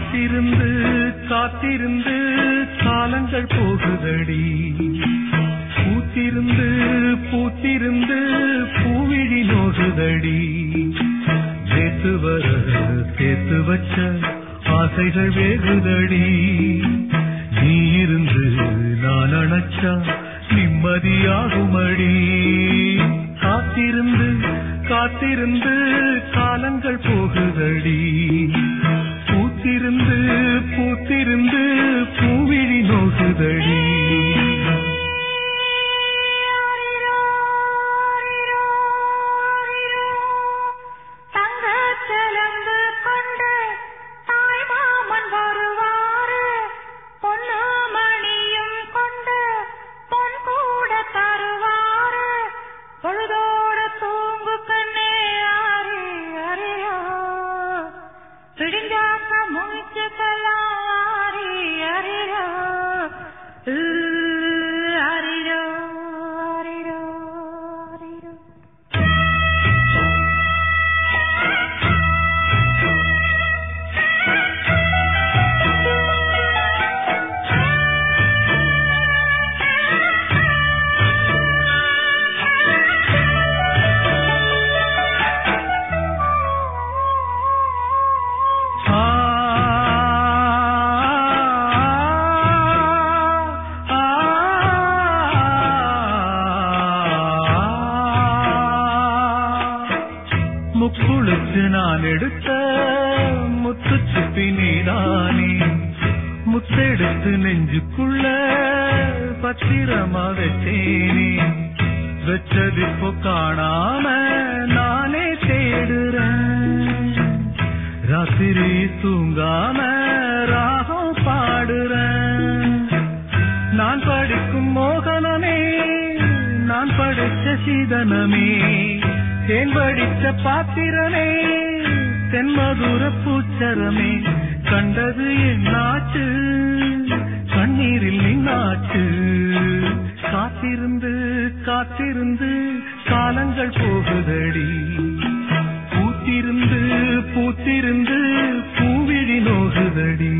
காத்திருந்து காத்திருந்து காலங்கள் போகுதடி பூத்திருந்து பூத்திருந்து பூவிழி நோகுதடி நேத்து வர சேர்த்து வச்ச ஆசைகள் வேகுதடி நீ இருந்து நான் அணைச்சா நிம்மதியாகுமடி காத்திருந்து காத்திருந்து காலங்கள் போகுதடி பூத்திருந்து பூத்திருந்து பூவிழி நோகுதடி தங்கச் சிலம்பு கொண்டு தாய்மாமன் வருவாரு. பொன்னு மணியும் கொண்டு பொன் கூட தருவாரு. பொழுதோட தூங்கு கண்ணே ஆரி அரியா. விடிஞ்சாக்க முழிச்சுக்கலாம் ஆரி அரியா. உ, அரிரோ, அரிரோ, அரிரோ. ஆ ஆ முக்குளுக்கு நான் எடுத்த முத்துச்சுப்பி நீதானே முத்தெடுத்து நெஞ்சுக்குள்ள பத்திரமா வச்சேனே வச்சது இப்போ காணாம நானே தேடுறேன் ராத்திரி தூங்காம ராகம் பாடுறேன் நான் படிக்கும் மோகனமே நான் படிச்ச சீதனமே தேன் படிச்ச பாத்திரமே தென்மதுர பூச்சரமே கண்டது என்னாச்சு கண்ணீரில் நின்னாச்சு காத்திருந்து காத்திருந்து காலங்கள் போகுதடி பூத்திருந்து பூத்திருந்து பூவிழி நோகுதடி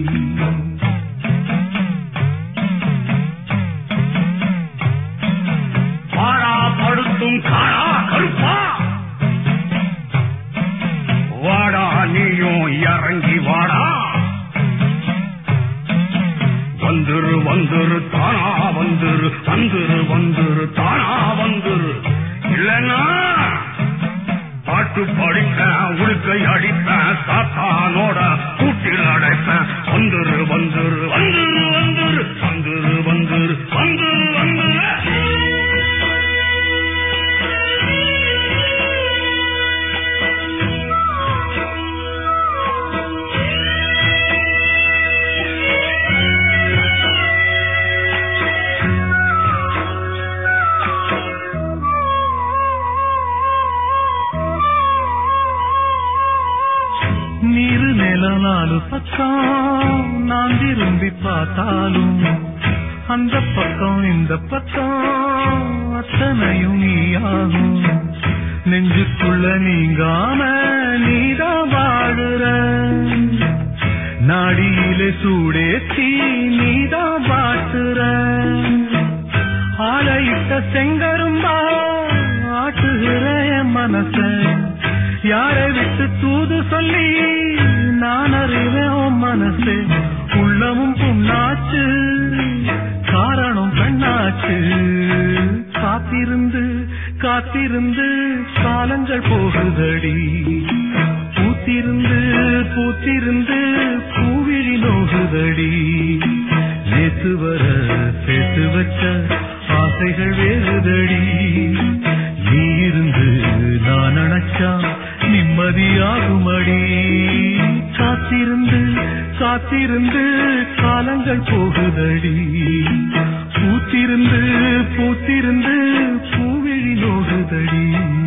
வாடா படுத்தும் காடா கருப்பா வாடா நீயும் இறங்கி வாடா வந்துரு வந்துரு தானா வந்துரு வந்துரு வந்துரு தானா வந்துரு இல்லைன்னா பாட்டு படிப்பேன் உடுக்கை அடிப்பேன் சாத்தானோட கூட்டில் அடைப்பேன் வந்துரு வந்துரு வந்துரு வந்துரு வந்துரு வந்துரு வந்துரு வந்துரு நீரு நில நாலு பக்கம் நான் திரும்பி பார்த்தாலும் அந்த பக்கம் இந்த பக்கம் அத்தனையும் நீயாகும் நெஞ்சுக்குள்ள நீங்காம நீதான் வாழுற நாடியிலே சூடேத்தி நீதான் பாட்டுற ஆலையிட்ட செங்கரும்பா ஆட்டுகிற என் மனச யாரை விட்டு தூது சொல்லி நான் அறிவேன் உன் மனசு உள்ளமும் புண்ணாச்சு காரணம் பெண்ணாச்சு காத்திருந்து காத்திருந்து காலங்கள் போகுதடி பூத்திருந்து பூத்திருந்து பூவிழி நோகுதடி நேத்து வர சேர்த்து வச்ச ஆசைகள் வேறுதடி நீ இருந்து நான் அணைச்சா நிம்மதியாகுமடி காத்திருந்து காத்திருந்து காலங்கள் போகுதடி பூத்திருந்து பூத்திருந்து பூவிழி நோகுதடி